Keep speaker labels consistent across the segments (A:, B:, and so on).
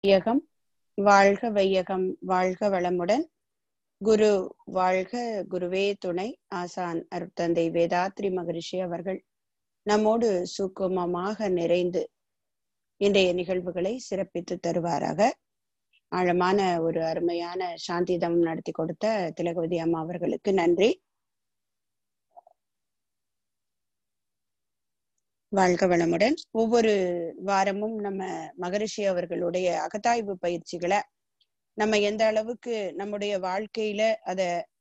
A: வையகம் வாழ்க வையகம் வாழ்க வளமுடன் குரு வாழ்க குருவே துணை ஆசான் அருட்தந்தை வேதாத்ரி மகரிஷி அவர்கள் நம்மோடு சுக்குமமாக நிறைந்து இன்றைய நிகழ்வுகளை சிறப்பித்து தருவாராக ஆழமான ஒரு அருமையான சாந்திதம் நடத்தி கொடுத்த திலகவதி அம்மா அவர்களுக்கு நன்றி வாழ்க வளமுடன் ஒவ்வொரு வாரமும் நம்ம மகரிஷி அவர்களுடைய அகத்தாய்வு பயிற்சிகளை நம்ம எந்த அளவுக்கு நம்முடைய வாழ்க்கையில அத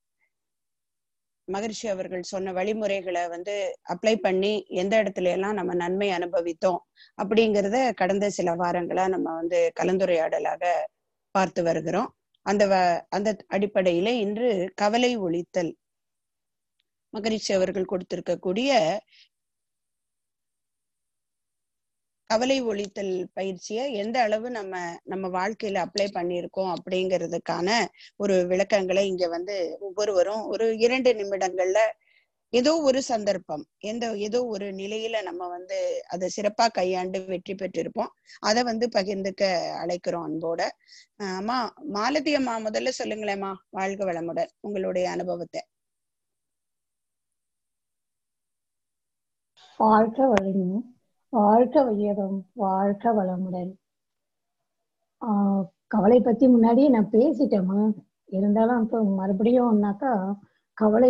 A: மகரிஷி அவர்கள் சொன்ன வழிமுறைகளை வந்து அப்ளை பண்ணி எந்த இடத்துல எல்லாம் நம்ம நன்மை அனுபவித்தோம் அப்படிங்கிறத கடந்த சில வாரங்களா நம்ம வந்து கலந்துரையாடலாக பார்த்து வருகிறோம் அந்த வ அந்த அடிப்படையில இன்று கவலை ஒழித்தல் மகரிஷி அவர்கள் கொடுத்திருக்கக்கூடிய கவலை ஒழித்தல் பயிற்சியை எந்த அளவு நம்ம நம்ம வாழ்க்கையில அப்ளை பண்ணியிருக்கோம் அப்படிங்கிறதுக்கான ஒரு விளக்கங்களை இங்க வந்து ஒவ்வொருவரும் ஒரு இரண்டு நிமிடங்கள்ல ஏதோ ஒரு சந்தர்ப்பம் எந்த ஏதோ ஒரு நிலையில நம்ம வந்து அதை சிறப்பா கையாண்டு வெற்றி பெற்றிருப்போம் அதை வந்து பகிர்ந்துக்க அழைக்கிறோம் அன்போட அம்மா மாலதி அம்மா முதல்ல சொல்லுங்களேம்மா வாழ்க வளமுடன் உங்களுடைய அனுபவத்தை
B: வாழ்க வளமுடன் வாழ்க வையகம் வாழ்க வளமுடன் ஆஹ் கவலை பத்தி முன்னாடியே நான் பேசிட்டேம்மா இருந்தாலும் இப்போ மறுபடியும்னாக்கா கவலை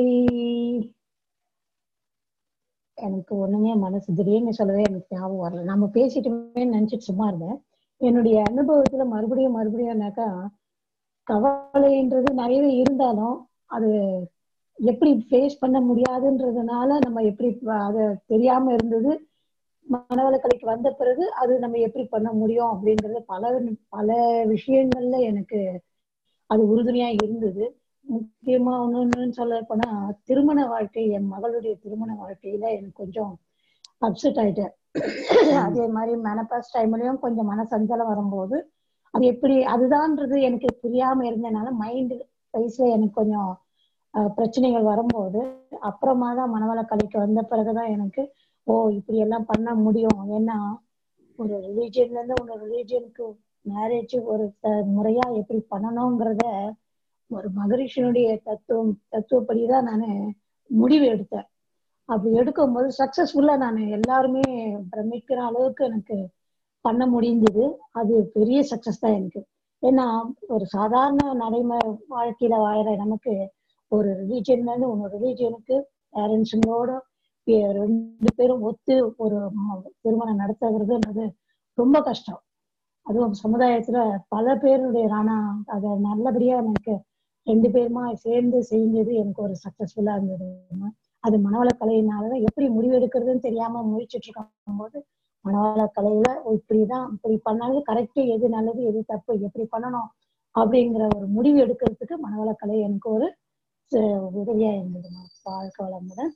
B: எனக்கு ஒண்ணுமே மனசு திடீர்னு சொல்லவே எனக்கு ஞாபகம் வரல நம்ம பேசிட்டோமே நினைச்சிட்டு சும்மா இருந்தேன் என்னுடைய அனுபவத்துல மறுபடியும் மறுபடியும்னாக்கா கவலைன்றது நிறையவே இருந்தாலும் அது எப்படி ஃபேஸ் பண்ண முடியாதுன்றதுனால நம்ம எப்படி அது தெரியாம இருந்தது மனவளக்கலைக்கு வந்த பிறகு அது நம்ம எப்படி பண்ண முடியும் அப்படின்றது பல பல விஷயங்கள்ல எனக்கு அது உறுதுணையா இருந்தது முக்கியமா ஒண்ணு சொல்ல போனா திருமண வாழ்க்கை என் மகளுடைய திருமண வாழ்க்கையில எனக்கு கொஞ்சம் அப்செட் ஆயிட்டேன் அதே மாதிரி மெனப்பாஸ் டைம்லயும் கொஞ்சம் மனசஞ்சலம் வரும்போது அது எப்படி அதுதான்ன்றது எனக்கு புரியாம இருந்ததுனால மைண்ட் வயசுல எனக்கு கொஞ்சம் பிரச்சனைகள் வரும்போது அப்புறமா தான் மனவளக்கலைக்கு வந்த பிறகுதான் எனக்கு ஓ இப்படி எல்லாம் பண்ண முடியும் ஏன்னா ஒரு ரிலீஜியன்ல இருந்து ஒரு ரிலீஜியனுக்கு மேரேஜ் ஒரு முறையா எப்படி பண்ணணுங்கிறத ஒரு மகரிஷனுடைய தத்துவம் தத்துவப்படிதான் நான் முடிவு எடுத்தேன் அப்படி எடுக்கும்போது சக்சஸ்ஃபுல்லா நான் எல்லாருமே பிரமிக்கிற அளவுக்கு எனக்கு பண்ண முடிந்தது அது பெரிய சக்சஸ் தான் எனக்கு ஏன்னா ஒரு சாதாரண நடைமுறை வாழ்க்கையில வாழற நமக்கு ஒரு ரிலீஜியன்ல இருந்து இன்னொரு ரிலீஜியனுக்கு பேரண்ட்ஸுங்களோட ரெண்டு பேரும் ஒத்து ஒரு திருமணம் நடத்துறதுன்றது ரொம்ப கஷ்டம் அதுவும் சமுதாயத்துல பல பேருடைய ஆனா அதை நல்லபடியா எனக்கு ரெண்டு பேருமா சேர்ந்து செஞ்சது எனக்கு ஒரு சக்சஸ்ஃபுல்லா இருந்தது அது மனவள கலையினாலதான் எப்படி முடிவெடுக்கிறதுன்னு தெரியாம முயற்சிட்டு இருக்கும் போது மனவள கலையில இப்படிதான் இப்படி பண்ணாலும் கரெக்ட் எது நல்லது எது தப்பு எப்படி பண்ணணும் அப்படிங்கிற ஒரு முடிவு எடுக்கிறதுக்கு மனவள கலை எனக்கு ஒரு உதவியா இருந்ததுமா வாழ்க்கை வளமுடன்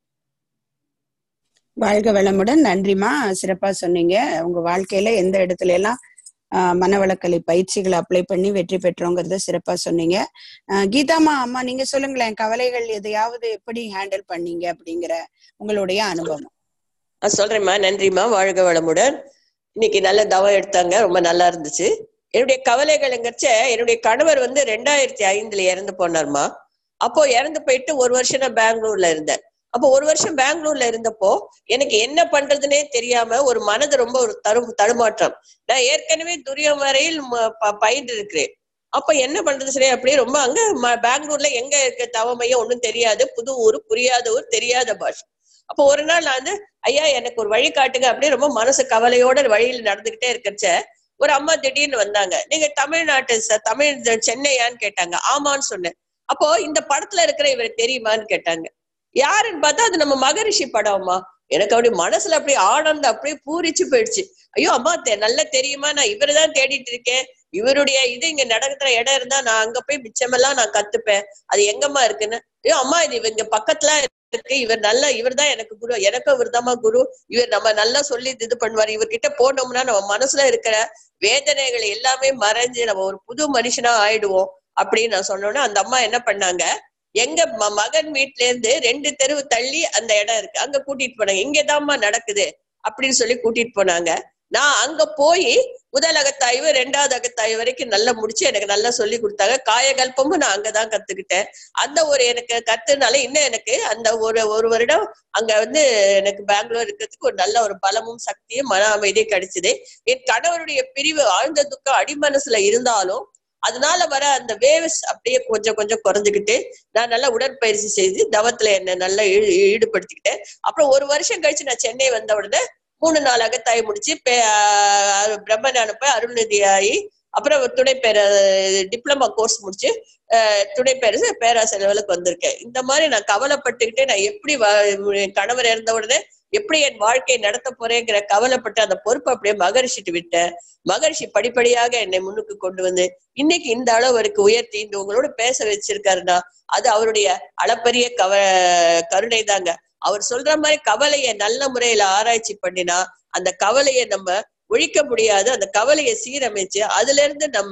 A: வாழ்க வளமுடன் நன்றிமா சிறப்பா சொன்னீங்க உங்க வாழ்க்கையில எந்த இடத்துல எல்லாம் மனவளக்கலை பயிற்சிகளை அப்ளை பண்ணி வெற்றி பெற்றோங்கிறத சிறப்பா சொன்னீங்க கீதாமா அம்மா நீங்க சொல்லுங்களேன் கவலைகள் எதையாவது எப்படி ஹேண்டில் பண்ணீங்க அப்படிங்கிற உங்களுடைய அனுபவம்
C: சொல்றேம்மா நன்றிம்மா வாழ்க வளமுடன் இன்னைக்கு நல்ல தவம் எடுத்தாங்க ரொம்ப நல்லா இருந்துச்சு என்னுடைய கவலைகள்ங்கிறச்ச என்னுடைய கணவர் வந்து ரெண்டாயிரத்தி ஐந்துல இறந்து போனார்மா அப்போ இறந்து போயிட்டு ஒரு வருஷம் நான் பெங்களூர்ல இருந்தேன் அப்போ ஒரு வருஷம் பெங்களூர்ல இருந்தப்போ எனக்கு என்ன பண்றதுன்னே தெரியாம ஒரு மனது ரொம்ப ஒரு தரு தடுமாற்றம் நான் ஏற்கனவே துரியம் வரையில் பயின்று இருக்கிறேன் அப்ப என்ன பண்றது சரி அப்படியே ரொம்ப அங்க பெங்களூர்ல எங்க இருக்க தவமையும் ஒண்ணும் தெரியாது புது ஊர் புரியாத ஊர் தெரியாத பாஷை அப்போ ஒரு நாள் நான் வந்து ஐயா எனக்கு ஒரு வழி காட்டுங்க அப்படியே ரொம்ப மனசு கவலையோட வழியில நடந்துகிட்டே இருக்கிறச்ச ஒரு அம்மா திடீர்னு வந்தாங்க நீங்க தமிழ்நாட்டு தமிழ் சென்னையான்னு கேட்டாங்க ஆமான்னு சொன்னேன் அப்போ இந்த படத்துல இருக்கிற இவர் தெரியுமான்னு கேட்டாங்க யாருன்னு பார்த்தா அது நம்ம மகரிஷி படம்மா எனக்கு அப்படி மனசுல அப்படி ஆனந்தம் அப்படியே பூரிச்சு போயிடுச்சு ஐயோ அம்மா நல்லா தெரியுமா நான் இவருதான் தேடிட்டு இருக்கேன் இவருடைய இது இங்க நடக்கிற இடம் இருந்தா நான் அங்க போய் மிச்சமெல்லாம் நான் கத்துப்பேன் அது எங்கம்மா இருக்குன்னு ஐயோ அம்மா இது இவங்க பக்கத்துல இருக்கு இவர் நல்ல இவர் தான் எனக்கு குரு எனக்கும் இவர் தாம்மா குரு இவர் நம்ம நல்லா சொல்லி இது பண்ணுவார் இவர்கிட்ட போனோம்னா நம்ம மனசுல இருக்கிற வேதனைகள் எல்லாமே மறைஞ்சு நம்ம ஒரு புது மனுஷனா ஆயிடுவோம் அப்படின்னு நான் சொன்னோன்னே அந்த அம்மா என்ன பண்ணாங்க எங்க மகன் வீட்ல இருந்து ரெண்டு தெருவு தள்ளி அந்த இடம் இருக்கு அங்க கூட்டிட்டு போனாங்க இங்கதாம்மா நடக்குது அப்படின்னு சொல்லி கூட்டிட்டு போனாங்க நான் அங்க போய் முதல் அகத்தாய்வு ரெண்டாவது அகத்தாய்வு வரைக்கும் நல்லா முடிச்சு எனக்கு நல்லா சொல்லி கொடுத்தாங்க காயகல்பமும் நான் அங்கதான் கத்துக்கிட்டேன் அந்த ஒரு எனக்கு கத்துனால இன்னும் எனக்கு அந்த ஒரு ஒரு வருடம் அங்க வந்து எனக்கு பெங்களூர் இருக்கிறதுக்கு ஒரு நல்ல ஒரு பலமும் சக்தியும் மன அமைதியும் கிடைச்சது என் கணவருடைய பிரிவு ஆழ்ந்த துக்கம் அடிமனசுல இருந்தாலும் அதனால வர அந்த வேவ்ஸ் அப்படியே கொஞ்சம் கொஞ்சம் குறைஞ்சுக்கிட்டு நான் நல்லா உடற்பயிற்சி செய்து தவத்துல என்ன நல்லா ஈ- ஈடுபடுத்திக்கிட்டேன் அப்புறம் ஒரு வருஷம் கழிச்சு நான் சென்னை வந்த உடனே மூணு நாள் அகத்தாய் முடிச்சு பே- ஆஹ் பிரம்மஞானம் போய் அருள்நிதி ஆகி அப்புறம் ஒரு துணை பேர டிப்ளமா கோர்ஸ் முடிச்சு ஆஹ் துணை பேர பேராசிரியர் லெவலுக்கு வந்திருக்கேன் இந்த மாதிரி நான் கவலைப்பட்டுக்கிட்டே நான் எப்படி வா- என் கணவர் இறந்த உடனே எப்படி என் வாழ்க்கையை நடத்த போறேங்கிற கவலைப்பட்டு அந்த பொறுப்பை அப்படியே மகரிஷிட்டு விட்டேன் மகரிஷி படிப்படியாக என்னை முன்னுக்கு கொண்டு வந்து இன்னைக்கு இந்த அளவு வரைக்கும் உயர்த்தி இந்த உங்களோட பேச வச்சிருக்காருன்னா அது அவருடைய அளப்பரிய கவ கருணை தாங்க அவர் சொல்ற மாதிரி கவலையை நல்ல முறையில ஆராய்ச்சி பண்ணினா அந்த கவலையை நம்ம ஒழிக்க முடியாது அந்த கவலையை சீரமைச்சு அதுல இருந்து நம்ம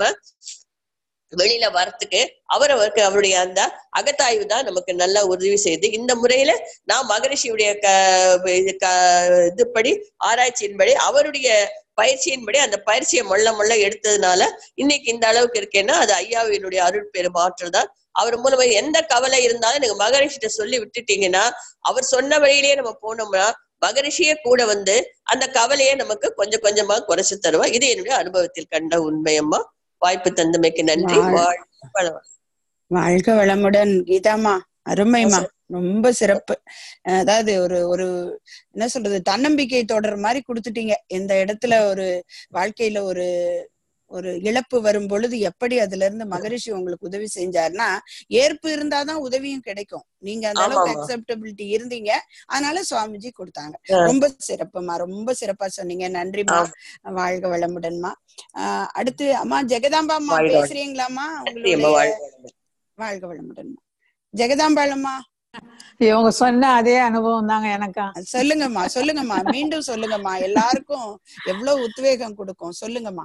C: வெளியில வரத்துக்கு அவர் அவருக்கு அவருடைய அந்த அகத்தாய்வு தான் நமக்கு நல்லா உதவி செய்யுது இந்த முறையில நான் மகரிஷியுடைய க இது க- இதுபடி ஆராய்ச்சியின்படி அவருடைய பயிற்சியின்படி அந்த பயிற்சியை மொள்ள மொள்ள எடுத்ததுனால இன்னைக்கு இந்த அளவுக்கு இருக்கேன்னா அது ஐயாவினுடைய அருட்பெரும் ஆற்றல் தான் அவர் மூலமா எந்த கவலை இருந்தாலும் நீங்க மகரிஷிட்ட சொல்லி விட்டுட்டீங்கன்னா அவர் சொன்ன வழியிலேயே நம்ம போனோம்னா மகரிஷியே கூட வந்து அந்த கவலையை நமக்கு கொஞ்சம் கொஞ்சமா குறைச்சு தருவா இது என்னுடைய அனுபவத்தில் கண்ட உண்மையம்மா வாய்ப்பு தந்தமைக்கு நன்றி
A: வாழ்.
C: வாழ்க வளமுடன்.
A: வாழ்க வளமுடன் கீதாமா அருமைமா ரொம்ப சிறப்பு அஹ் அதாவது ஒரு ஒரு என்ன சொல்றது தன்னம்பிக்கை தொடர் மாதிரி கொடுத்துட்டீங்க எந்த இடத்துல ஒரு வாழ்க்கையில ஒரு ஒரு இழப்பு வரும் பொழுது எப்படி அதுல இருந்து மகரிஷி உங்களுக்கு உதவி செஞ்சாருன்னா ஏற்பு இருந்தாதான் உதவியும் கிடைக்கும் நீங்க அந்த அளவுக்கு
C: ஆமாமா.
A: அக்செப்டபிலிட்டி இருந்தீங்க அதனால சுவாமிஜி கொடுத்தாங்க
C: ஆ.
A: ரொம்ப சிறப்புமா ரொம்ப சிறப்பா சொன்னீங்க நன்றிமா வாழ்க வளமுடன்மா ஆஹ் அடுத்து அம்மா ஜெகதாம்பா அம்மா
C: வாழ்க வளமுடன்.
A: பேசுறீங்களாம்மா
C: நன்றி
A: உங்களுடைய
C: அம்மா, வாழ்க வளமுடன்.
A: வாழ்க வளமுடன் ஜெகதாம்பாளம்மா
B: இவங்க சொன்ன அதே அனுபவம் தாங்க எனக்கா
A: சொல்லுங்கம்மா சொல்லுங்கம்மா மீண்டும் சொல்லுங்கம்மா எல்லாருக்கும் எவ்வளவு உத்வேகம் கொடுக்கும் சொல்லுங்கம்மா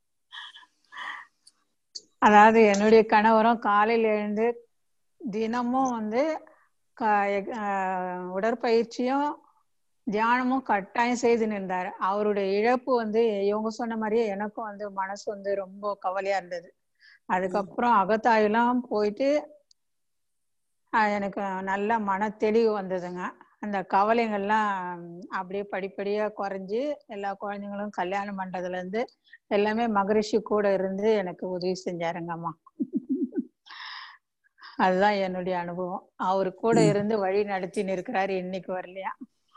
B: அதாவது என்னுடைய கணவரும் காலையில எழுந்து தினமும் வந்து க- எக்- ஆஹ் உடற்பயிற்சியும் தியானமும் கட்டாயம் செய்து நின்றாரு அவருடைய இழப்பு வந்து இவங்க சொன்ன மாதிரியே எனக்கும் வந்து மனசு வந்து ரொம்ப கவலையா இருந்தது அதுக்கப்புறம் அகத்தாயெல்லாம் போயிட்டு ஆஹ் எனக்கு நல்ல மன தெளிவு வந்ததுங்க அந்த கவலைகள்லாம் அப்படியே படிப்படியா குறைஞ்சு எல்லா குழந்தைங்களும் கல்யாணம் பண்றதுல இருந்து எல்லாமே மகரிஷி கூட இருந்து எனக்கு உதவி செஞ்சாருங்கம்மா அதுதான் என்னுடைய அனுபவம் அவரு கூட
A: ம்.
B: இருந்து வழி நடத்தின்னு இருக்கிறாரு இன்னைக்கு வரலையா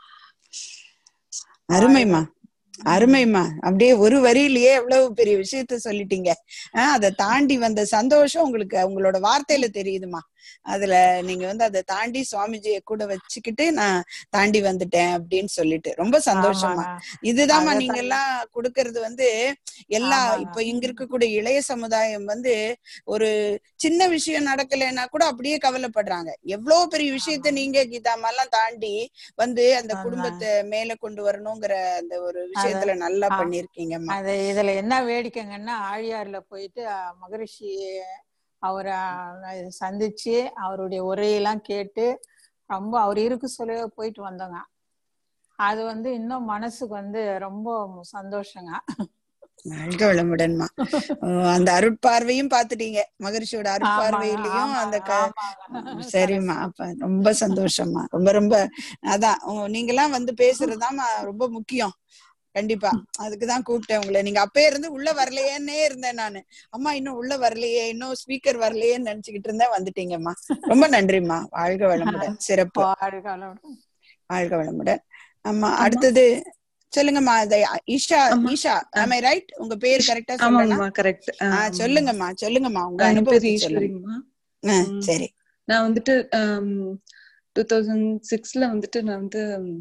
A: அருமைம்மா அருமைம்மா அப்படியே ஒரு வரியிலேயே எவ்வளவு பெரிய விஷயத்த சொல்லிட்டீங்க ஆஹ் அதை தாண்டி வந்த சந்தோஷம் உங்களுக்கு உங்களோட வார்த்தையில தெரியுதுமா அதுல நீங்க வந்து அதை தாண்டி சுவாமிஜியை கூட வச்சுக்கிட்டு நான் தாண்டி வந்துட்டேன் அப்படின்னு சொல்லிட்டு ரொம்ப சந்தோஷமா
B: ஆமாங்க.
A: இதுதாம்மா
B: அதைத்தான்
A: நீங்க எல்லாம் கொடுக்கறது வந்து எல்லா
B: ஆமாங்க.
A: இப்ப இங்க இருக்கக்கூடிய இளைய சமுதாயம் வந்து ஒரு சின்ன விஷயம் நடக்கலைன்னா கூட அப்படியே கவலைப்படுறாங்க எவ்வளவு பெரிய விஷயத்த
B: ஆமா.
A: நீங்க கீதாமெல்லாம் தாண்டி வந்து அந்த
B: ஆமா.
A: குடும்பத்தை மேல கொண்டு வரணுங்கிற அந்த ஒரு விஷயத்துல நல்லா
B: ஆ.
A: பண்ணிருக்கீங்கம்மா
B: அது இதுல என்ன வேடிக்கைங்கன்னா ஆழியார்ல போயிட்டு அஹ், மகரிஷி அவரை அஹ், சந்திச்சு அவருடைய உரையெல்லாம் கேட்டு ரொம்ப அவர் இருக்கு சொல்லவே போயிட்டு வந்தோங்க அது வந்து இன்னும் மனசுக்கு வந்து ரொம்ப சந்தோஷங்க
A: வாழ்க வளமுடன்மா ஓ, அந்த அருட்பார்வையும் பாத்துட்டீங்க மகரிஷியோட அருட்பார்வையிலயும் அந்த க
B: ஆமாங்க.
A: சரிம்மா அப்ப ரொம்ப சந்தோஷம்மா ரொம்ப ரொம்ப அதான் உங்க- நீங்கெல்லாம் வந்து பேசுறதுதாம்மா ரொம்ப முக்கியம் கண்டிப்பா அதுக்குதான் கூப்பிட்டேன் உங்களை நீங்க அப்பயே இருந்து உள்ள வரலையேன்னே இருந்தேன் நானு அம்மா இன்னும் உள்ள வரலையே இன்னும் ஸ்பீக்கர் வரலையேன்னு நினைச்சுக்கிட்டு இருந்தேன் வந்துட்டீங்கம்மா ரொம்ப நன்றிம்மா வாழ்க வளமுடன் சிறப்பு
B: வாழ்க வளமுடன்.
A: வாழ்க வளமுடன் ஆமா அடுத்தது சொல்லுங்கம்மா அது ஈஷா
D: ஆமா.
A: ஈஷா ஐ ரைட் உங்க பேர் கரெக்டா சொல்லணும்
D: ஆமாங்கம்மா கரெக்ட்
A: ஆ சொல்லுங்கம்மா சொல்லுங்கம்மா உங்க
D: என் பேர்
A: அனுபவத்தை சொல்லுங்க
D: ஈஸ்வரிங்கம்மா
A: ஆ,
D: ம்.
A: சரி
D: நான் வந்துட்டு டூ தௌசண்ட் சிக்ஸ்ல வந்துட்டு நான் வந்து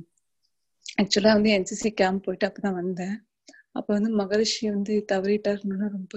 D: ஆக்சுவலா வந்து என்சிசி கேம்ப் போயிட்டு அப்பதான் வந்தேன் அப்ப வந்து மகரிஷி வந்து தவறிட்டாருன்னு ரொம்ப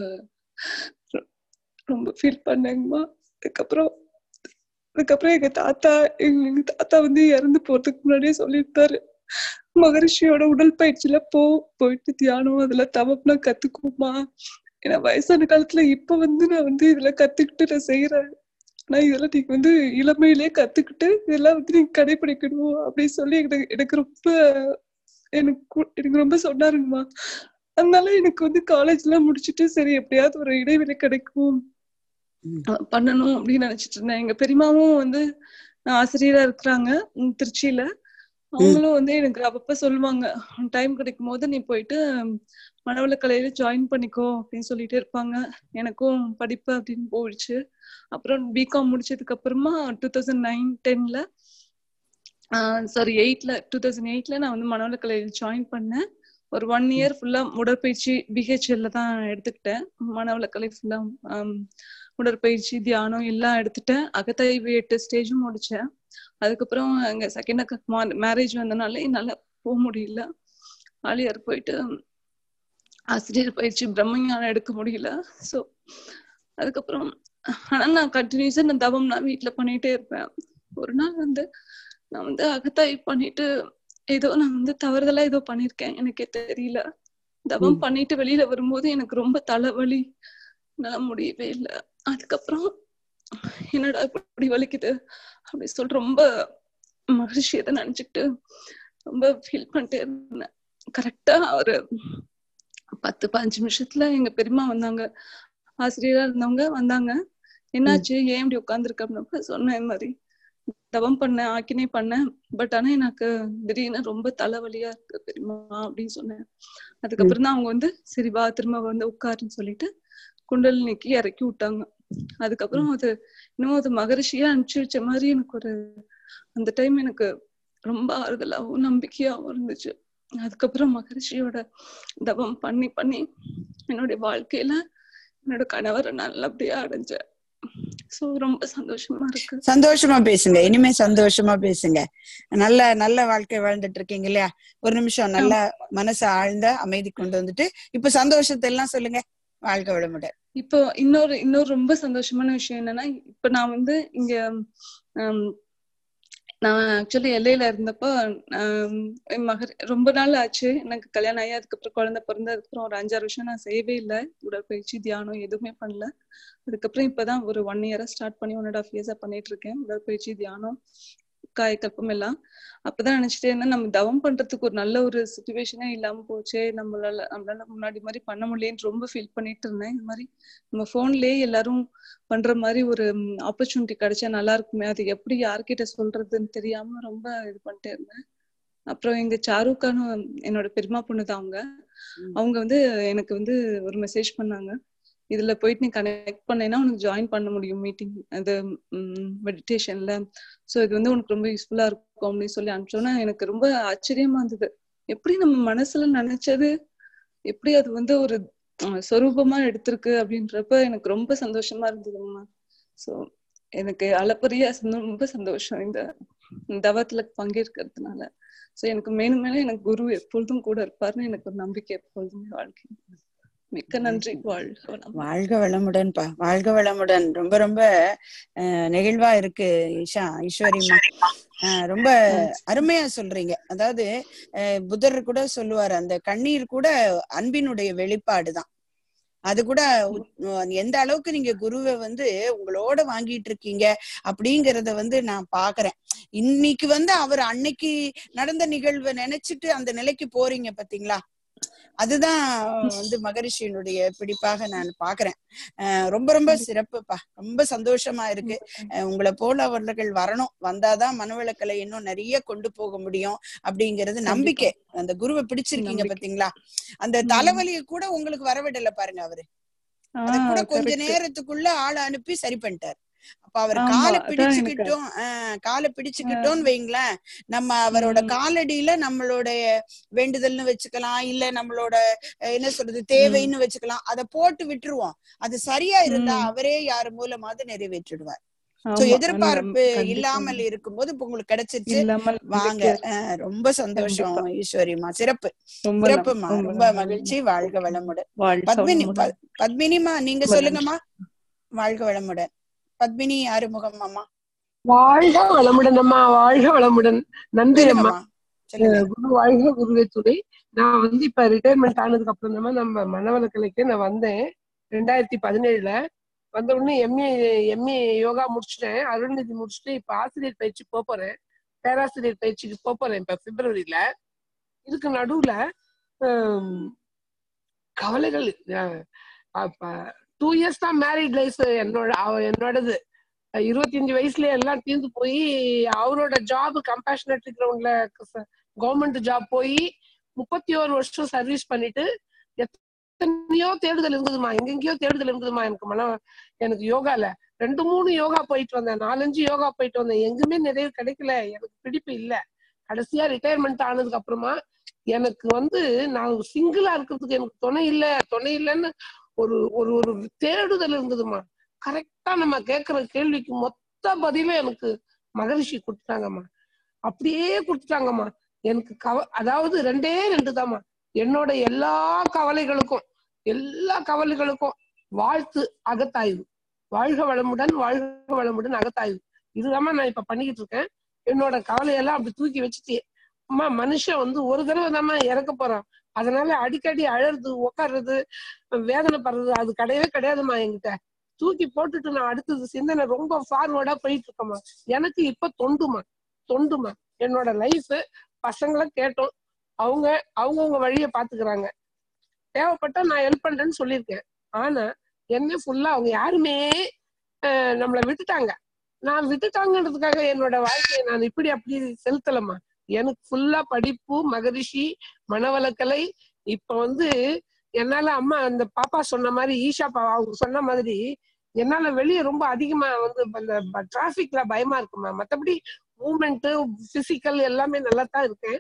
D: ரொ- ரொம்ப ஃபீல் பண்ணேங்கம்மா அதுக்கப்புறம் அதுக்கப்புறம் எங்க தாத்தா எங்க எங்க தாத்தா வந்து இறந்து போறதுக்கு முன்னாடியே சொல்லியிருந்தாரு மகரிஷியோட உடற்பயிற்சியில போ போயிட்டு தியானம் அதுல தவம்லாம் கத்துக்குமா ஏன்னா வயசான காலத்துல இப்ப வந்து நான் வந்து இதுல கத்துக்கிட்டு நான் செய்யறேன் ஆனா இதெல்லாம் நீங்க வந்து இளமையிலே கத்துக்கிட்டு இதெல்லாம் வந்து நீங்க கடைபிடிக்கணும் அப்படின்னு சொல்லி எனக்கு எனக்கு ரொம்ப எனக்கு கு- எனக்கு ரொம்ப சொன்னாருங்கம்மா அதனால எனக்கு வந்து காலேஜ் எல்லாம் முடிச்சிட்டு சரி எப்படியாவது ஒரு இடைவெளி கிடைக்கும்
A: ம்.
D: அஹ் பண்ணணும் அப்படின்னு நினைச்சிட்டு இருந்தேன் எங்க பெரியமாவும் வந்து ஆசிரியரா இருக்கிறாங்க ம், திருச்சியில அவங்களும் வந்து எனக்கு அப்பப்ப சொல்லுவாங்க டைம் கிடைக்கும் போது நீ போயிட்டு மனவளக்கலையில ஜாயின் பண்ணிக்கோ அப்படின்னு சொல்லிட்டு இருப்பாங்க எனக்கும் படிப்பு அப்படின்னு போயிடுச்சு அப்புறம் பிகாம் முடிச்சதுக்கு அப்புறமா டூ தௌசண்ட் நைன் டென்ல சாரி எயிட்ல டூ தௌசண்ட் எயிட்ல நான் வந்து மனவளக்கலையில் ஜாயின் பண்ணேன் ஒரு ஒன் இயர் ஃபுல்லா உடற்பயிற்சி பிஹெச்எல்ல தான் எடுத்துக்கிட்டேன் மனவளக்கலை ஃபுல்லா உடற்பயிற்சி தியானம் எல்லாம் எடுத்துட்டேன் அகத்தாய்வு எட்டு ஸ்டேஜும் முடிச்சேன் அதுக்கப்புறம் எங்க செகண்ட் அக்கா மேரேஜ் வந்தனால என்னால போக முடியல ஆலியார் போயிட்டு ஆசிரியர் பயிற்சி பிரம்மஞானம் எடுக்க முடியல ஸோ அதுக்கப்புறம் ஆனா நான் கண்டினியூஸா நான் தவம் நான் வீட்டுல பண்ணிட்டே இருப்பேன் ஒரு நாள் வந்து நான் வந்து அகத்தாய்வு பண்ணிட்டு ஏதோ நான் வந்து தவறுதலா ஏதோ பண்ணிருக்கேன் எனக்கே தெரியல தவம்
A: ம்.
D: பண்ணிட்டு வெளியில வரும்போது எனக்கு ரொம்ப தலைவலி என்னால முடியவே இல்லை அதுக்கப்புறம் என்னடா இப்படி வலிக்குது அப்படி சொல்லிட்டு ரொம்ப மகிழ்ச்சியதை நினைச்சுக்கிட்டு ரொம்ப ஃபீல் பண்ணிட்டே இருந்தேன் கரெக்டா ஒரு பத்து பதினஞ்சு நிமிஷத்துல எங்க பெரியம்மா வந்தாங்க ஆசிரியரா இருந்தவங்க வந்தாங்க என்னாச்சு ஏன் இப்படி உட்கார்ந்துருக்க அப்படின்னப்ப சொன்னேன் இந்த மாதிரி தவம் பண்ணேன் ஆக்கினே பண்ணேன் பட் ஆனா எனக்கு திடீர்னு ரொம்ப தலைவலியா இருக்கு பெரியம்மா அப்படின்னு சொன்னேன் அதுக்கப்புறம் தான் அவங்க வந்து சரி வா திரும்ப வந்து உட்காருன்னு சொல்லிட்டு குண்டலினிக்கு இறக்கி விட்டாங்க அதுக்கப்புறம் அது இன்னும் அது மகரிஷியா அனுப்பிச்சு வச்ச மாதிரி எனக்கு ஒரு அந்த டைம் எனக்கு ரொம்ப ஆறுதலாகவும் நம்பிக்கையாகவும் இருந்துச்சு அதுக்கப்புறம் மகரிஷியோட தவம் பண்ணி பண்ணி என்னுடைய வாழ்க்கையில என்னோட கணவரை நல்லபடியா அடைஞ்சேன் சோ ரொம்ப சந்தோஷமா இருக்கு
A: சந்தோஷமா பேசுங்க இனிமே சந்தோஷமா பேசுங்க நல்ல நல்ல வாழ்க்கை வாழ்ந்துட்டு இருக்கீங்க இல்லையா ஒரு நிமிஷம் நல்ல மனசு ஆழ்ந்த அமைதி கொண்டு வந்துட்டு இப்ப சந்தோஷத்தை எல்லாம் சொல்லுங்க வாழ்க்கை வளமுடன்
D: இப்போ இன்னொரு இன்னொரு ரொம்ப சந்தோஷமான விஷயம் என்னன்னா இப்ப நான் வந்து இங்க ஹம், நான் ஆக்சுவலி எல்லையில இருந்தப்போ ஹம், என் மகர் ரொம்ப நாள் ஆச்சு எனக்கு கல்யாணம் ஆகி அதுக்கப்புறம் குழந்தை பிறந்து அதுக்கப்புறம் ஒரு அஞ்சாறு வருஷம் நான் செய்யவே இல்லை உடற்பயிற்சி தியானம் எதுவுமே பண்ணல அதுக்கப்புறம் இப்பதான் ஒரு ஒன் இயரா ஸ்டார்ட் பண்ணி ஒன் அண்ட் ஆஃப் இயர்ஸா பண்ணிட்டு இருக்கேன் உடற்பயிற்சி தியானம் காயக்கல்பம் எல்லாம் அப்பதான் நினைச்சிட்டே இருந்தேன் நம்ம தவம் பண்றதுக்கு ஒரு நல்ல ஒரு சுச்சுவேஷனே இல்லாம போச்சே நம்மளால நம்மளால முன்னாடி மாதிரி பண்ண முடியலன்னு ரொம்ப ஃபீல் பண்ணிட்டு இருந்தேன் இந்த மாதிரி நம்ம போன்லயே எல்லாரும் பண்ற மாதிரி ஒரு ஆப்பர்ச்சுனிட்டி கிடைச்சா நல்லா இருக்குமே அது எப்படி யார்கிட்ட சொல்றதுன்னு தெரியாம ரொம்ப இது பண்ணிட்டே இருந்தேன் அப்புறம் எங்க சாருக்கானும் என்னோட பெரியமா பொண்ணு தான் அவங்க
A: ம்.
D: அவங்க வந்து எனக்கு வந்து ஒரு மெசேஜ் பண்ணாங்க இதுல போயிட்டு நீ கனெக்ட் பண்ணேன்னா உனக்கு ஜாயின் பண்ண முடியும் மீட்டிங் அது மெடிடேஷன்ல சோ இது வந்து உனக்கு ரொம்ப யூஸ்ஃபுல்லா இருக்கும் அப்படின்னு சொல்லி அனுப்பிச்சோன்னா எனக்கு ரொம்ப ஆச்சரியமா இருந்தது எப்படி நம்ம மனசுல நினைச்சது எப்படி அது வந்து ஒரு அஹ், சொரூபமா எடுத்திருக்கு அப்படின்றப்ப எனக்கு ரொம்ப சந்தோஷமா இருந்ததும்மா சோ எனக்கு அளப்பரிய சந்தோ- ரொம்ப சந்தோஷம் இந்த தவத்துல பங்கேற்கிறதுனால சோ எனக்கு மேலும் மேலும் எனக்கு குரு எப்பொழுதும் கூட இருப்பாருன்னு எனக்கு ஒரு நம்பிக்கை எப்பொழுதுமே வாழ்க்கை மிக்க நன்றி வாழ்க வளம்
A: வாழ்க வளமுடன்பா வாழ்க வளமுடன் ரொம்ப ரொம்ப அஹ், நெகிழ்வா இருக்கு ஈஷா ஈஸ்வரிமா அஹ், ரொம்ப அருமையா சொல்றீங்க அதாவது அஹ், புத்தர் கூட சொல்லுவாரு அந்த கண்ணீர் கூட அன்பினுடைய வெளிப்பாடுதான் அது கூட உ- எந்த அளவுக்கு நீங்க குருவை வந்து உங்களோட வாங்கிட்டு இருக்கீங்க அப்படிங்கறத வந்து நான் பாக்குறேன் இன்னைக்கு வந்து அவர் அன்னைக்கு நடந்த நிகழ்வை நினைச்சிட்டு அந்த நிலைக்கு போறீங்க பாத்தீங்களா அதுதான் வந்து மகரிஷியினுடைய பிடிப்பாக நான் பாக்குறேன் அஹ் ரொம்ப ரொம்ப சிறப்புப்பா ரொம்ப சந்தோஷமா இருக்கு அஹ் உங்களை போல அவர்கள் வரணும் வந்தாதான் மனவளக்கலை இன்னும் நிறைய கொண்டு போக முடியும் அப்படிங்கிறது நம்பிக்கை அந்த குருவை பிடிச்சிருக்கீங்க
D: நம்பிக்கை.
A: பாத்தீங்களா அந்த தலைவலியை கூட உங்களுக்கு வரவிடல பாருங்க அவரு அத கூட
D: ஆஹ்
A: கொஞ்ச
D: correct.
A: நேரத்துக்குள்ள ஆளை அனுப்பி சரி பண்ணிட்டார் அப்ப அவர்
D: ஆமா,
A: காலை
D: அதான் எனக்கு-
A: பிடிச்சுக்கிட்டோம் ஆஹ் காலை பிடிச்சுக்கிட்டோம்னு வைங்களேன் நம்ம அவரோட
D: ம்.
A: காலடியில நம்மளுடைய வேண்டுதல்னு வச்சுக்கலாம் இல்ல நம்மளோட அஹ், என்ன சொல்றது தேவைன்னு வச்சுக்கலாம் அத போட்டு விட்டுருவோம் அது சரியா இருந்தா
D: ம்.
A: அவரே யார் மூலமாவது நிறைவேற்றிடுவார் சோ
D: ஆமா,
A: எதிர்பார்ப்பு
D: அந்த கண்டிப்பா.
A: இல்லாமல் இருக்கும்போது இப்ப உங்களுக்கு கிடைச்சிருச்சு
D: இல்லாமல்
A: வாங்க
D: நம்பிக்கை.
A: அஹ், ரொம்ப சந்தோஷம் ஈஸ்வரிமா சிறப்பு
D: ரொம்ப
A: சிறப்புமா
D: நம்-
A: ரொம்ப
D: நன்றி.
A: மகிழ்ச்சி வாழ்க வளமுடன்
D: வாழ்க
A: பத்மினி
D: வளமுடன்.
A: ப- பத்மினிமா நீங்க
D: ரொம்ப
A: சொல்லுங்கம்மா வாழ்க வளமுடன் பத்மினி ஆறுமுகம் அம்மா
E: வாழ்க வளமுடன் அம்மா வாழ்க வளமுடன் நன்றி அம்மா
A: சொல்லுங்கம்மா சொல்லுங்க
E: குரு வாழ்க குருவே துணை நான் வந்து இப்ப ரிட்டையர்மெண்ட் ஆனதுக்கு அப்புறம் தான் நம்ம மனவளக்கலைக்கு நான் வந்தேன் ரெண்டாயிரத்தி பதினேழுல வந்த உடனே எம்ஏ எம்ஏ யோகா முடிச்சிட்டேன் அருள்நிதி முடிச்சுட்டு இப்ப ஆசிரியர் பயிற்சி போப் போறேன் பேராசிரியர் பயிற்சிக்கு போப் போறேன் இப்ப பிப்ரவரியில இதுக்கு நடுவுல ஹம், கவலைகள் அஹ், அப்ப டூ இயர்ஸ் தான் மேரிட் லைஃப் என்னோட அவ- என்னோடது இருபத்தஞ்சு வயசுல எல்லாம் தீர்ந்து போய் அவரோட ஜாப் கம்பேஷனட் கிரவுண்ட்ல கவர்மெண்ட் ஜாப் போய் முப்பத்தி ஒரு வருஷம் சர்வீஸ் பண்ணிட்டு எத்தனையோ தேடுதல் இருந்ததுமா எங்கெங்கயோ தேடுதல் இருந்ததுமா எனக்கு மன எனக்கு யோகால ரெண்டு மூணு யோகா போயிட்டு வந்தேன் நாலஞ்சு யோகா போயிட்டு வந்தேன் எங்குமே நிறைய கிடைக்கல எனக்கு பிடிப்பு இல்ல கடைசியா ரிட்டையர்மெண்ட் ஆனதுக்கு அப்புறமா எனக்கு வந்து நான் சிங்கிளா இருக்கிறதுக்கு எனக்கு துணை இல்ல துணை இல்லைன்னு ஒரு ஒரு ஒரு தேடுதல் இருந்ததுமா கரெக்டா நம்ம கேட்கிற கேள்விக்கு மொத்த பதிலும் எனக்கு மகரிஷி கொடுத்துட்டாங்கம்மா அப்படியே கொடுத்துட்டாங்கம்மா எனக்கு கவ அதாவது ரெண்டே ரெண்டு தாம்மா என்னோட எல்லா கவலைகளுக்கும் எல்லா கவலைகளுக்கும் வாழ்த்து அகத்தாய்வு வாழ்க வளமுடன் வாழ்க வளமுடன் அகத்தாய்வு இதுதாம்மா நான் இப்ப பண்ணிக்கிட்டு இருக்கேன் என்னோட கவலையெல்லாம் அப்படி தூக்கி வச்சுட்டு அம்மா மனுஷன் வந்து ஒரு தடவை தாம்மா இறக்க போறான் அதனால அடிக்கடி அழறது உட்கார்றது வேதனைப்படுறது அது கிடையவே கிடையாதும்மா என்கிட்ட தூக்கி போட்டுட்டு நான் அடுத்தது சிந்தனை ரொம்ப ஃபார்வர்டா போயிட்டு இருக்கேம்மா எனக்கு இப்ப தொண்டுமா தொண்டுமா என்னோட லைஃப் பசங்களை கேட்டோம் அவங்க அவங்கவுங்க வழியை பாத்துக்கிறாங்க தேவைப்பட்டா நான் ஹெல்ப் பண்றேன்னு சொல்லியிருக்கேன் ஆனா என்ன ஃபுல்லா அவங்க யாருமே அஹ், நம்மளை விட்டுட்டாங்க நான் விட்டுட்டாங்கன்றதுக்காக என்னோட வாழ்க்கையை நான் இப்படி அப்படி செலுத்தலமா எனக்கு ஃபுல்லா படிப்பு மகரிஷி மனவளக்கலை இப்ப வந்து என்னால அம்மா அந்த பாப்பா சொன்ன மாதிரி ஈஷா பா அவங்க சொன்ன மாதிரி என்னால வெளியே ரொம்ப அதிகமா வந்து அந்த டிராபிக்ல பயமா இருக்குமா மத்தபடி மூமெண்ட் பிசிக்கல் எல்லாமே நல்லா தான் இருக்கேன்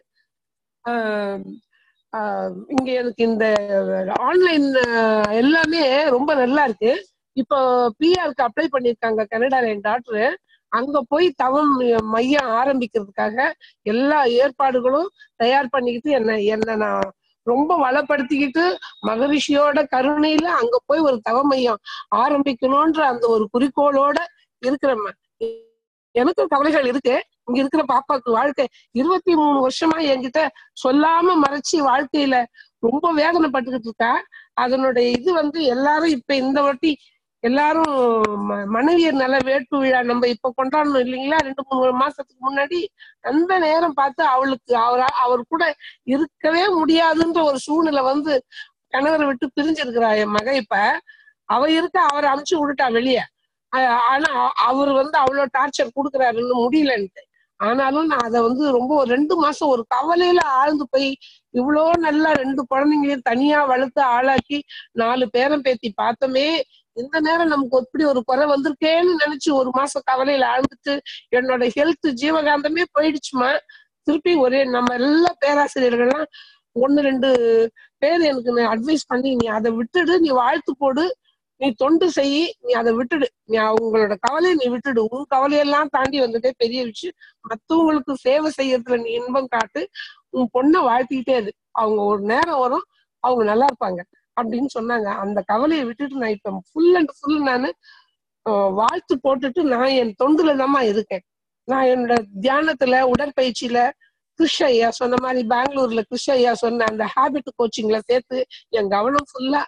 E: ஆஹ் ஆஹ் இங்க எனக்கு இந்த ஆன்லைன் எல்லாமே ரொம்ப நல்லா இருக்கு இப்போ பிஆருக்கு அப்ளை பண்ணிருக்காங்க கனடால என் டாக்டர் அங்க போய் தவம் மையம் ஆரம்பிக்கிறதுக்காக எல்லா ஏற்பாடுகளும் தயார் பண்ணிக்கிட்டு என்ன என்ன நான் ரொம்ப வளப்படுத்திக்கிட்டு மகரிஷியோட கருணையில அங்க போய் ஒரு தவ மையம் ஆரம்பிக்கணும்ன்ற அந்த ஒரு குறிக்கோளோட இருக்கிறேன் எனக்கும் கவலைகள் இருக்கு இங்க இருக்கிற பாப்பாக்கு வாழ்க்கை இருபத்தி மூணு வருஷமா என்கிட்ட சொல்லாம மறைச்சு வாழ்க்கையில ரொம்ப வேதனைப்பட்டுக்கிட்டு இருக்கா அதனுடைய இது வந்து எல்லாரும் இப்ப இந்த வாட்டி எல்லாரும் ம- மனைவியர் நல வேட்பு விழா நம்ம இப்ப கொண்டாடணும் இல்லைங்களா ரெண்டு மூணு மாசத்துக்கு முன்னாடி அந்த நேரம் பார்த்து அவளுக்கு அவர் அவர் கூட இருக்கவே முடியாதுன்ற ஒரு சூழ்நிலை வந்து கணவரை விட்டு பிரிஞ்சிருக்கிறா என் மக இப்ப அவ இருக்க அவரை அமுச்சு விட்டுட்டா வெளியே ஆனா அவர் வந்து அவ்வளவு டார்ச்சர் கொடுக்குறாரு இன்னும் முடியலன்ட்டு ஆனாலும் நான் அதை வந்து ரொம்ப ஒரு ரெண்டு மாசம் ஒரு கவலையில ஆழ்ந்து போய் இவ்வளோ நல்லா ரெண்டு குழந்தைங்களையும் தனியா வளர்த்து ஆளாக்கி நாலு பேரன் பேத்தி பார்த்தோமே இந்த நேரம் நமக்கு எப்படி ஒரு குறை வந்திருக்கேன்னு நினைச்சு ஒரு மாசம் கவலையில ஆழ்ந்துட்டு என்னோட ஹெல்த் ஜீவகாந்தமே போயிடுச்சுமா திருப்பி ஒரே நம்ம எல்லா பேராசிரியர்கள்லாம் ஒன்னு ரெண்டு பேர் எனக்கு அட்வைஸ் பண்ணி நீ அதை விட்டுடு நீ வாழ்த்து போடு நீ தொண்டு செய் நீ அதை விட்டுடு நீ அவங்களோட கவலையை நீ விட்டுடு உன் கவலையெல்லாம் தாண்டி வந்ததே பெரிய விஷயம் மத்தவங்களுக்கு சேவை செய்யறதுல நீ இன்பம் காட்டு உன் பொண்ணை வாழ்த்திக்கிட்டே இரு அவங்க ஒரு நேரம் வரும் அவங்க நல்லா இருப்பாங்க அப்படின்னு சொன்னாங்க அந்த கவலையை விட்டுட்டு நான் இப்ப ஃபுல் அண்ட் ஃபுல் நானு அஹ், வாழ்த்து போட்டுட்டு நான் என் தொண்டுல தாம்மா இருக்கேன் நான் என்னோட தியானத்துல உடற்பயிற்சியில கிருஷ் ஐயா சொன்ன மாதிரி பெங்களூர்ல கிருஷ் ஐயா சொன்ன அந்த ஹேபிட் கோச்சிங்ல சேர்த்து என் கவனம் ஃபுல்லா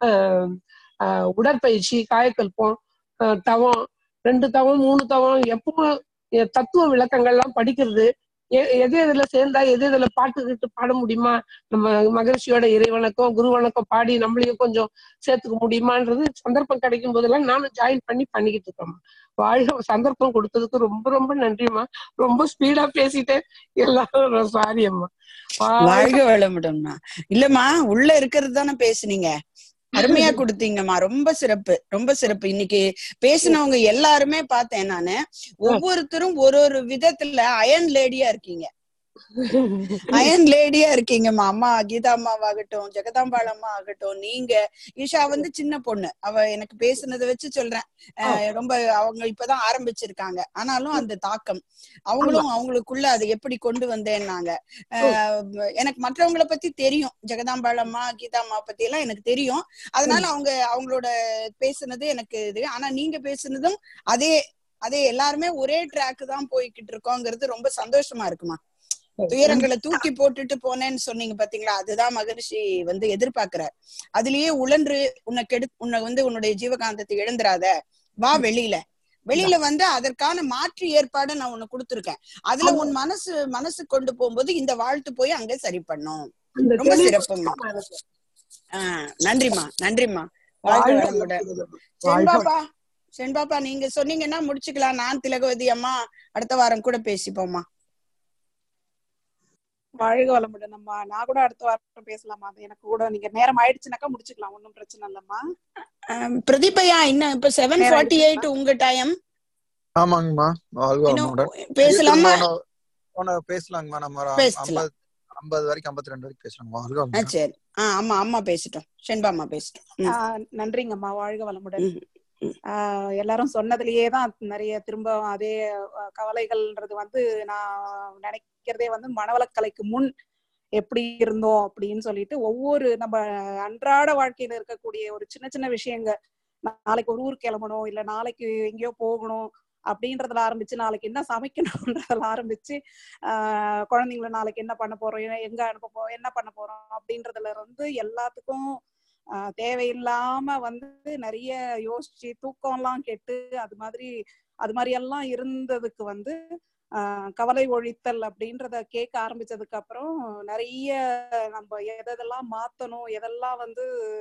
E: உடற்பயிற்சி காயக்கல்பம் அஹ், தவம் ரெண்டு தவம் மூணு தவம் எப்பவும் எ- தத்துவ விளக்கங்கள்லாம் படிக்கிறது எ- எது எதுல சேர்ந்தா எது எதுல பாட்டுக்கிட்டு பாட முடியுமா நம்ம மகிழ்ச்சியோட இறைவணக்கம் குரு வணக்கம் பாடி நம்மளையும் கொஞ்சம் சேர்த்துக்க முடியுமான்றது சந்தர்ப்பம் கிடைக்கும் போதெல்லாம் நானும் ஜாயின் பண்ணி பண்ணிக்கிட்டு இருக்கேன் வாழ்க சந்தர்ப்பம் கொடுத்ததுக்கு ரொம்ப ரொம்ப நன்றிம்மா ரொம்ப ஸ்பீடா பேசிட்டேன் எல்லாரும் சாரி அம்மா வாழ்க
A: வாழ்க வளமுடன்மா இல்லம்மா உள்ள இருக்கிறது தானே பேசுனீங்க அருமையா கொடுத்தீங்கம்மா ரொம்ப சிறப்பு ரொம்ப சிறப்பு இன்னைக்கு பேசினவங்க எல்லாருமே பார்த்தேன் நானு ஒவ்வொருத்தரும் ஒரு ஒரு விதத்துல அயன் லேடியா இருக்கீங்க அயன் லேடியா இருக்கீங்கம்மா அம்மா கீதா அம்மாவாகட்டும் ஜெகதாம்பாள் அம்மா ஆகட்டும் நீங்க ஈஷா வந்து சின்ன பொண்ணு அவ எனக்கு பேசுனதை வச்சு சொல்றேன் அஹ் ரொம்ப அவங்க இப்பதான் ஆரம்பிச்சிருக்காங்க ஆனாலும் அந்த தாக்கம் அவங்களும் அவங்களுக்குள்ள அதை எப்படி கொண்டு வந்தேன்னாங்க அஹ் எனக்கு மற்றவங்கள பத்தி தெரியும் ஜெகதாம்பாள் அம்மா கீதா அம்மா பத்தி எல்லாம் எனக்கு தெரியும் அதனால அவங்க அவங்களோட பேசுனது எனக்கு இது ஆனா நீங்க பேசுனதும் அதே அதே எல்லாருமே ஒரே ட்ராக் தான் போய்கிட்டு இருக்கோங்கிறது ரொம்ப சந்தோஷமா இருக்குமா துயரங்களை தூக்கி போட்டுட்டு போனேன்னு சொன்னீங்க பாத்தீங்களா அதுதான் மகரிஷி வந்து எதிர்பார்க்கிறார் அதுலயே உழன்று உன்னை கெடு உன்னை வந்து உன்னுடைய ஜீவகாந்தத்தை இழந்துராத வா வெளியில வெளியில வந்து அதற்கான மாற்று ஏற்பாடு நான் உனக்கு கொடுத்துருக்கேன் அதுல உன் மனசு மனசு கொண்டு போகும்போது இந்த வாழ்த்து போய் அங்க சரி பண்ணும்
E: அந்த
A: ரொம்ப
E: தெளிவு
A: சிறப்புமா
E: எனக்கு.
A: ஆஹ் நன்றிம்மா நன்றிம்மா வாழ்க
E: வாழ்க
A: வளமுடன்
E: வளமுடன்.
A: செண்பாப்பா செண்பாப்பா நீங்க சொன்னீங்கன்னா முடிச்சுக்கலாம் நான் திலகவதி அம்மா அடுத்த வாரம் கூட பேசிப்போம்மா
F: வாழ்க வளமுடன் அம்மா நான் கூட அடுத்த வாரம் பேசலாமா அது எனக்கு கூட நீங்க நேரம் ஆயிடுச்சுனாக்கா முடிச்சுக்கலாம் ஒன்றும் பிரச்சனை இல்லம்மா
A: ஆஹ் பிரதீபையா இன்னும் இப்ப செவன்
F: நேரம்
A: ஃபார்ட்டி எயிட்
F: ஆயிடுச்சுங்களா?
A: உங்க டைம்
G: ஆமாங்கம்மா வாழ்க
A: இன்னும்
G: வளமுடன்
A: பேசலாமா
G: உன பேசலாங்கம்மா நம்ம ஒரு
A: பேசலாம்.
G: ஐம்பது ஐம்பது வரைக்கும் ஐம்பத்தி ரெண்டு வரைக்கும் பேசலாங்க வாழ்க
A: ஆ,
G: வளமுடன்
A: சரி ஆஹ் ஆமா அம்மா பேசிட்டோம் செண்பா அம்மா பேசிட்டோம் ம்,
F: ஆஹ் நன்றிங்கம்மா வாழ்க வளமுடன்
A: ம், ம்.
F: ஆஹ் எல்லாரும் சொன்னதுலயே தான் நிறைய திரும்ப அதே அஹ், கவலைகள்ன்றது வந்து நான் நினைக்கிறதே வந்து மனவளக்கலைக்கு முன் எப்படி இருந்தோம் அப்படின்னு சொல்லிட்டு ஒவ்வொரு நம்ம அன்றாட வாழ்க்கையில இருக்கக்கூடிய ஒரு சின்ன சின்ன விஷயங்க நாளைக்கு ஒரு ஊருக்கு கிளம்பணும் இல்ல நாளைக்கு எங்கேயோ போகணும் அப்படின்றதுல ஆரம்பிச்சு நாளைக்கு என்ன சமைக்கணும்ன்றதுல ஆரம்பிச்சு ஆஹ் குழந்தைங்கள நாளைக்கு என்ன பண்ண போறோம் எ- எங்க அனுப்ப போறோம் என்ன பண்ண போறோம் அப்படின்றதுல இருந்து எல்லாத்துக்கும் ஆஹ் தேவையில்லாம வந்து நிறைய யோசிச்சு தூக்கம்லாம் கெட்டு அது மாதிரி அது மாதிரி எல்லாம் இருந்ததுக்கு வந்து ஆஹ் கவலை ஒழித்தல் அப்படின்றத கேட்க ஆரம்பிச்சதுக்கு அப்புறம் நிறைய நம்ம எதெல்லாம் மாத்தணும் எதெல்லாம் வந்து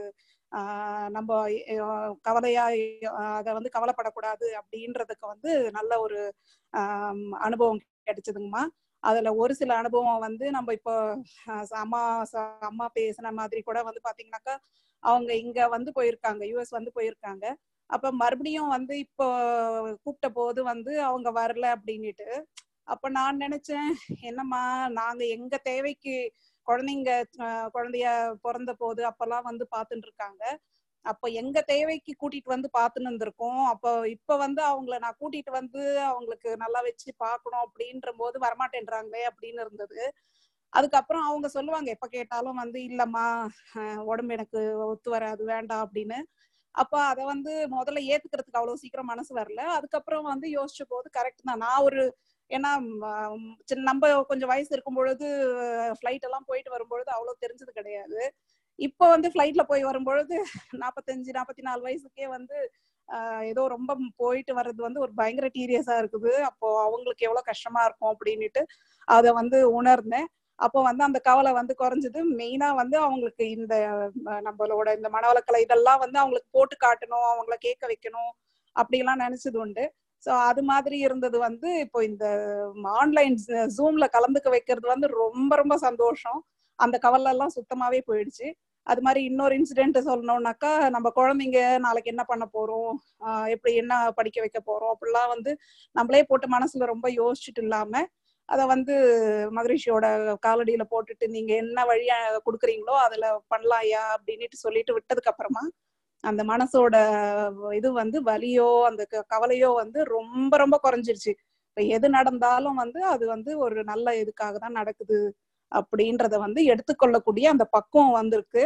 F: ஆஹ் நம்ம அஹ் கவலையா அதை வந்து கவலைப்படக்கூடாது அப்படின்றதுக்கு வந்து நல்ல ஒரு ஆஹ் அனுபவம் கிடைச்சதுங்கம்மா அதுல ஒரு சில அனுபவம் வந்து நம்ம இப்போ ஆஹ் அம்மா ச- அம்மா பேசின மாதிரி கூட வந்து பாத்தீங்கன்னாக்கா அவங்க இங்க வந்து போயிருக்காங்க யுஎஸ் வந்து போயிருக்காங்க அப்ப மறுபடியும் வந்து இப்போ கூப்பிட்ட போது வந்து அவங்க வரல அப்படின்னுட்டு அப்ப நான் நினைச்சேன் என்னம்மா நாங்க எங்க தேவைக்கு குழந்தைங்க ஆஹ் குழந்தைய பிறந்த போது அப்பெல்லாம் வந்து பார்த்துட்டு இருக்காங்க அப்ப எங்க தேவைக்கு கூட்டிட்டு வந்து பார்த்துன்னு இருந்திருக்கோம் அப்போ இப்ப வந்து அவங்கள நான் கூட்டிட்டு வந்து அவங்களுக்கு நல்லா வச்சு பார்க்கணும் அப்படின்ற போது வரமாட்டேன்றாங்களே அப்படின்னு இருந்தது அதுக்கப்புறம் அவங்க சொல்லுவாங்க எப்ப கேட்டாலும் வந்து இல்லம்மா ஆஹ் உடம்பு எனக்கு ஒத்து வராது வேண்டாம் அப்படின்னு அப்ப அத வந்து முதல்ல ஏத்துக்கிறதுக்கு அவ்வளவு சீக்கிரம் மனசு வரல அதுக்கப்புறம் வந்து யோசிச்ச போது கரெக்ட் தான் நான் ஒரு ஏன்னா ம், சின்ன நம்ம கொஞ்சம் வயசு இருக்கும் பொழுது ஃபிளைட் எல்லாம் போயிட்டு வரும்பொழுது அவ்வளவு தெரிஞ்சது கிடையாது இப்போ வந்து ஃபிளைட்ல போய் வரும்பொழுது நாற்பத்தஞ்சு நாற்பத்தி நாலு வயசுக்கே வந்து ஆஹ் ஏதோ ரொம்ப போயிட்டு வர்றது வந்து ஒரு பயங்கர டீரியஸா இருக்குது அப்போ அவங்களுக்கு எவ்வளவு கஷ்டமா இருக்கும் அப்படின்னுட்டு அதை வந்து உணர்ந்தேன் அப்போ வந்து அந்த கவலை வந்து குறைஞ்சது மெயினா வந்து அவங்களுக்கு இந்த அஹ், நம்மளோட இந்த மனவளக்கலை இதெல்லாம் வந்து அவங்களுக்கு போட்டு காட்டணும் அவங்கள கேட்க வைக்கணும் அப்படிலாம் நினைச்சது உண்டு ஸோ அது மாதிரி இருந்தது வந்து இப்போ இந்த ஆன்லைன் ஜூம்ல கலந்துக்க வைக்கிறது வந்து ரொம்ப ரொம்ப சந்தோஷம் அந்த கவலை எல்லாம் சுத்தமாவே போயிடுச்சு அது மாதிரி இன்னொரு இன்சிடென்ட் சொல்லணும்னாக்கா நம்ம குழந்தைங்க நாளைக்கு என்ன பண்ண போறோம் ஆஹ் எப்படி என்ன படிக்க வைக்க போறோம் அப்படிலாம் வந்து நம்மளே போட்டு மனசுல ரொம்ப யோசிச்சுட்டு இல்லாம அத வந்து மகரிஷியோட காலடியில போட்டுட்டு நீங்க என்ன வழியா கொடுக்குறீங்களோ அதுல பண்ணலாம் ஐயா அப்படின்னுட்டு சொல்லிட்டு விட்டதுக்கு அப்புறமா அந்த மனசோட இது வந்து வலியோ அந்த க- கவலையோ வந்து ரொம்ப ரொம்ப குறைஞ்சிருச்சு இப்ப எது நடந்தாலும் வந்து அது வந்து ஒரு நல்ல இதுக்காக தான் நடக்குது அப்படின்றத வந்து எடுத்துக்கொள்ளக்கூடிய அந்த பக்குவம் வந்திருக்கு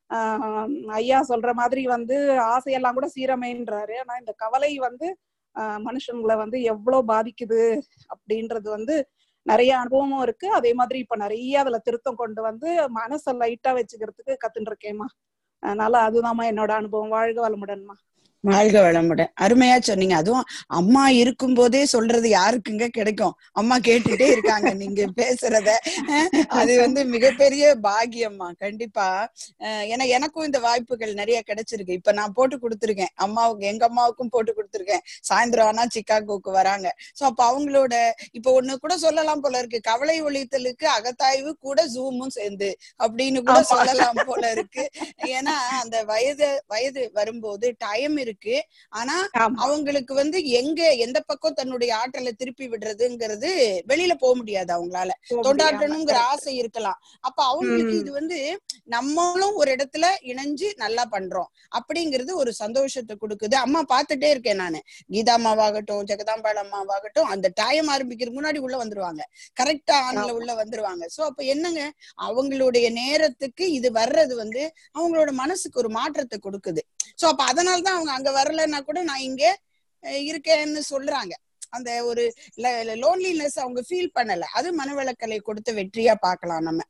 F: ஆஹ் ஐயா சொல்ற மாதிரி வந்து ஆசையெல்லாம் கூட சீரமைன்றாரு ஆனா இந்த கவலை வந்து ஆஹ் மனுஷங்களை வந்து எவ்வளவு பாதிக்குது அப்படின்றது வந்து நிறைய அனுபவமும் இருக்கு அதே மாதிரி இப்ப நிறைய அதுல திருத்தம் கொண்டு வந்து மனசை லைட்டா வச்சுக்கிறதுக்கு கத்துட்டு இருக்கேம்மா அதனால அதுதாம்மா என்னோட அனுபவம் வாழ்க வளமுடன்மா
A: வாழ்க வளமுடன் அருமையா சொன்னீங்க அதுவும் அம்மா இருக்கும் போதே சொல்றது யாருக்குங்க கிடைக்கும் அம்மா கேட்டுட்டே இருக்காங்க நீங்க பேசுறத அஹ் அது வந்து மிகப்பெரிய பாக்கியம்மா கண்டிப்பா அஹ் ஏன்னா எனக்கும் இந்த வாய்ப்புகள் நிறைய கிடைச்சிருக்கு இப்ப நான் போட்டு கொடுத்துருக்கேன் அம்மாவுக்கு எங்க அம்மாவுக்கும் போட்டு கொடுத்துருக்கேன் சாயந்தரம் ஆனா சிக்காகோக்கு வராங்க சோ அப்ப அவங்களோட இப்ப ஒண்ணு கூட சொல்லலாம் போல இருக்கு கவலை ஒழித்தலுக்கு அகத்தாய்வு கூட ஜூமும் சேர்ந்து அப்படின்னு கூட
F: ஆமா.
A: சொல்லலாம் போல இருக்கு ஏன்னா அந்த வயது வயது வரும்போது டைம் இருக்கு ஆனா
F: ஆமா
A: அவங்களுக்கு வந்து எங்க எந்த பக்கம் தன்னுடைய ஆற்றலை திருப்பி விடுறதுங்கிறது வெளியில போக முடியாது அவங்களால
F: போக முடியாம.
A: தொண்டாற்றணுங்கிற
F: correct.
A: ஆசை இருக்கலாம் அப்ப அவங்களுக்கு
F: ம்.
A: இது வந்து நம்மளும் ஒரு இடத்துல இணைஞ்சு நல்லா பண்றோம் அப்படிங்கிறது ஒரு சந்தோஷத்தை கொடுக்குது அம்மா பார்த்துட்டே இருக்கேன் நானு கீதா அம்மாவாகட்டும் ஜெகதாம்பாள் அம்மாவாகட்டும் அந்த டைம் ஆரம்பிக்கிறதுக்கு முன்னாடி உள்ள வந்துருவாங்க கரெக்டா ஆன்ல
F: ஆமா.
A: உள்ள வந்துருவாங்க சோ அப்ப என்னங்க அவங்களுடைய நேரத்துக்கு இது வர்றது வந்து அவங்களோட மனசுக்கு ஒரு மாற்றத்தை கொடுக்குது சோ அப்ப அதனாலதான் அவங்க அங்க வரலைன்னா கூட நான் இங்க அஹ், இருக்கேன்னு சொல்றாங்க அந்த ஒரு லோன்லினஸ் அவங்க ஃபீல் பண்ணல அது மனவளக்கலை கொடுத்த வெற்றியா பார்க்கலாம் நம்ம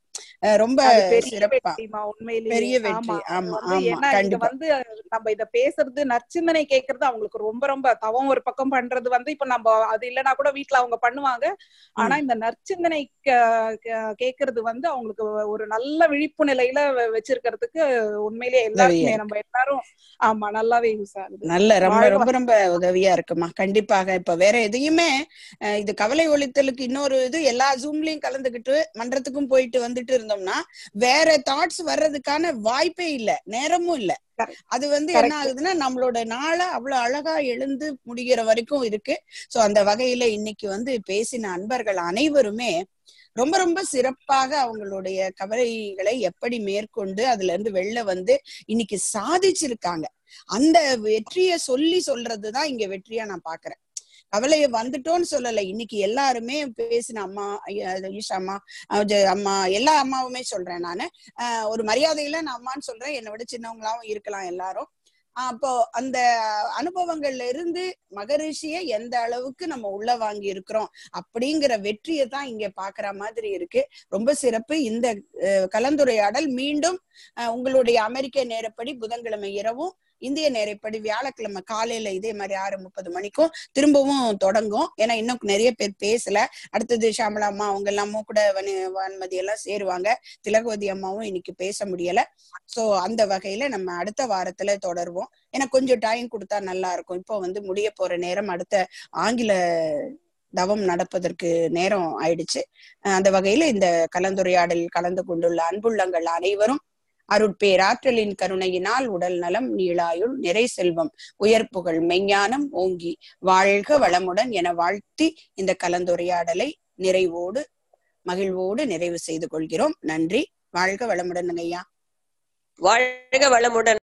A: அஹ் ரொம்ப
F: அது பெரிய
A: சிறப்பா
F: வெற்றிமா உண்மையிலேயே
A: பெரிய வெற்றி
F: ஆமா அது
A: ஆமா
F: வந்து
A: ஆமா
F: ஏன்னா இங்க
A: கண்டிப்பா
F: வந்து நம்ம இத பேசுறது நற்சிந்தனை கேக்குறது அவங்களுக்கு ரொம்ப ரொம்ப தவம் ஒரு பக்கம் பண்றது வந்து இப்ப நம்ம அது இல்லைன்னா கூட வீட்ல அவங்க பண்ணுவாங்க ஆனா
A: ம்
F: இந்த நற்சிந்தனை கே- கே- கேக்குறது வந்து அவங்களுக்கு ஒரு நல்ல விழிப்பு நிலையில வ- வச்சிருக்கிறதுக்கு உண்மையிலேயே
A: உதவியா
F: எல்லாருக்குமே
A: இருக்கு
F: நம்ம எல்லாரும் ஆமா நல்லாவே யூஸ் ஆகுது
A: நல்ல ரொம்ப
F: வாழ்வா
A: ரொம்ப ரொம்ப உதவியா இருக்குமா கண்டிப்பாக இப்ப வேற எதையுமே அஹ் இது கவலை ஒழித்தலுக்கு இன்னொரு இது எல்லா ஜூம்லயும் கலந்துக்கிட்டு மன்றத்துக்கும் போயிட்டு வந்துட்டு இருந்தோம்னா வேற தாட்ஸ் வர்றதுக்கான வாய்ப்பே இல்ல நேரமும் இல்ல
F: கரெக்ட்
A: அது வந்து என்ன
F: கரெக்ட்
A: ஆகுதுன்னா நம்மளோட நாளை அவ்வளவு அழகா எழுந்து முடிகிற வரைக்கும் இருக்கு சோ அந்த வகையில இன்னைக்கு வந்து பேசின அன்பர்கள் அனைவருமே ரொம்ப ரொம்ப சிறப்பாக அவங்களுடைய கவலைகளை எப்படி மேற்கொண்டு அதுல இருந்து வெளில வந்து இன்னைக்கு சாதிச்சிருக்காங்க அந்த வெற்றிய சொல்லி சொல்றதுதான் இங்க வெற்றியா நான் பாக்குறேன் கவலைய வந்துட்டோன்னு சொல்லல இன்னைக்கு எல்லாருமே பேசின அம்மா ஐயா, ஈஷா அம்மா அஹ் ஜெ- அம்மா எல்லா அம்மாவுமே சொல்றேன் நானு அஹ் ஒரு மரியாதையில நான் அம்மான்னு சொல்றேன் என்னை விட சின்னவங்களாவும் இருக்கலாம் எல்லாரும் அஹ் அப்போ அந்த அனுபவங்கள்ல இருந்து மகரிஷிய எந்த அளவுக்கு நம்ம உள்ள வாங்கி இருக்கிறோம் அப்படிங்கிற வெற்றியை தான் இங்க பாக்குற மாதிரி இருக்கு ரொம்ப சிறப்பு இந்த அஹ், கலந்துரையாடல் மீண்டும் அஹ், உங்களுடைய அமெரிக்க நேரப்படி புதன்கிழமை இரவும் இந்திய நேரப்படி வியாழக்கிழமை காலையில இதே மாதிரி ஆறு முப்பது மணிக்கும் திரும்பவும் தொடங்கும் ஏன்னா இன்னும் நிறைய பேர் பேசல அடுத்தது ஷாமலா அம்மா அவங்க எல்லாமும் கூட வனி வான்மதி எல்லாம் சேருவாங்க திலகவதி அம்மாவும் இன்னைக்கு பேச முடியல சோ அந்த வகையில நம்ம அடுத்த வாரத்துல தொடருவோம் ஏன்னா கொஞ்சம் டைம் கொடுத்தா நல்லா இருக்கும் இப்போ வந்து முடிய போற நேரம் அடுத்த ஆங்கில தவம் நடப்பதற்கு நேரம் ஆயிடுச்சு அஹ் அந்த வகையில இந்த கலந்துரையாடலில் கலந்து கொண்டுள்ள அன்புள்ளங்கள் அனைவரும் அருட்பேராற்றலின் கருணையினால் உடல் நலம் நீளாயுள் நிறை செல்வம் உயர்ப்புகள் மெஞ்ஞானம் ஓங்கி வாழ்க வளமுடன் என வாழ்த்தி இந்த கலந்துரையாடலை நிறைவோடு மகிழ்வோடு நிறைவு செய்து கொள்கிறோம் நன்றி வாழ்க வளமுடன் ஐயா
C: வாழ்க வளமுடன்